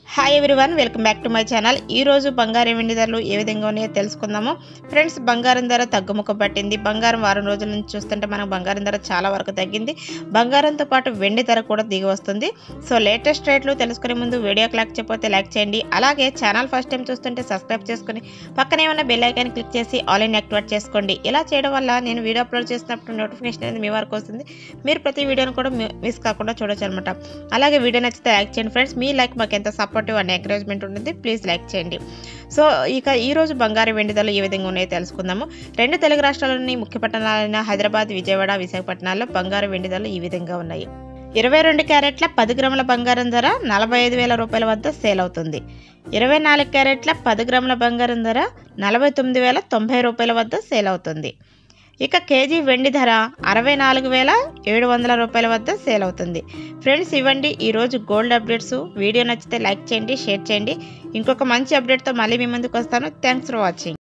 hi everyone welcome back to my channel ఈ రోజు బంగారం వెండి ధరలు ఏ విధంగా ఉన్నాయో తెలుసుకుందాము ఫ్రెండ్స్ బంగారం ధర తగ్గుముఖం పట్టింది బంగారం వారం రోజుల నుంచి చూస్తుంటే మనకు బంగారం ధర చాలా వరకు తగ్గింది బంగారంతో పాటు వెండి ధర కూడా దిగి వస్తుంది సో లేటెస్ట్ రేట్లు తెలుసుకునే ముందు వీడియో క్లాక్ చెప్పితే లైక్ చేయండి అలాగే ఛానల్ ఫస్ట్ టైం చూస్తుంటే సబ్స్క్రైబ్ చేసుకుని పక్కనే ఉన్న బెల్ ఐకాన్ క్లిక్ చేసి ఆల్ ఇన్ యాక్టివేట్ చేసుకోండి ఇలా చేయడం వల్ల నేను వీడియో అప్లోడ్ చేసినప్పుడు నోటిఫికేషన్ అనేది మీ వరకు వస్తుంది మీరు ప్రతి వీడియోని కూడా మిస్ కాకుండా చూడొచ్చు అనమాట అలాగే వీడియో నచ్చితే లైక్ చేయండి ఫ్రెండ్స్ మీ లైక్ మాకు ఎంత సపోర్టివ్ అండ్ ఎంకరేజ్మెంట్ ఉంటుంది ప్లీజ్ లైక్ చేయండి సో ఇక ఈ రోజు బంగారు వెండి ధరలు ఏ విధంగా ఉన్నాయో తెలుసుకుందాము రెండు తెలుగు రాష్ట్రాల్లోని ముఖ్య పట్టణాలైన హైదరాబాద్ విజయవాడ విశాఖపట్నాల్లో బంగారు వెండి ధరలు ఈ విధంగా ఉన్నాయి ఇరవై రెండు క్యారెట్ల పది గ్రాముల బంగారం ధర నలభై ఐదు వేల రూపాయల వద్ద సేల్ అవుతుంది ఇరవై నాలుగు క్యారెట్ల పది గ్రాముల బంగారం ధర నలభై తొమ్మిది వేల తొంభై రూపాయల వద్ద సేల్ అవుతుంది ఇక కేజీ వెండి ధర అరవై నాలుగు వేల ఏడు వందల రూపాయల వద్ద సేల్ అవుతుంది ఫ్రెండ్స్ ఇవ్వండి ఈరోజు గోల్డ్ అప్డేట్స్ వీడియో నచ్చితే లైక్ చేయండి షేర్ చేయండి ఇంకొక మంచి అప్డేట్తో మళ్ళీ మీ ముందుకు వస్తాను థ్యాంక్స్ ఫర్ వాచింగ్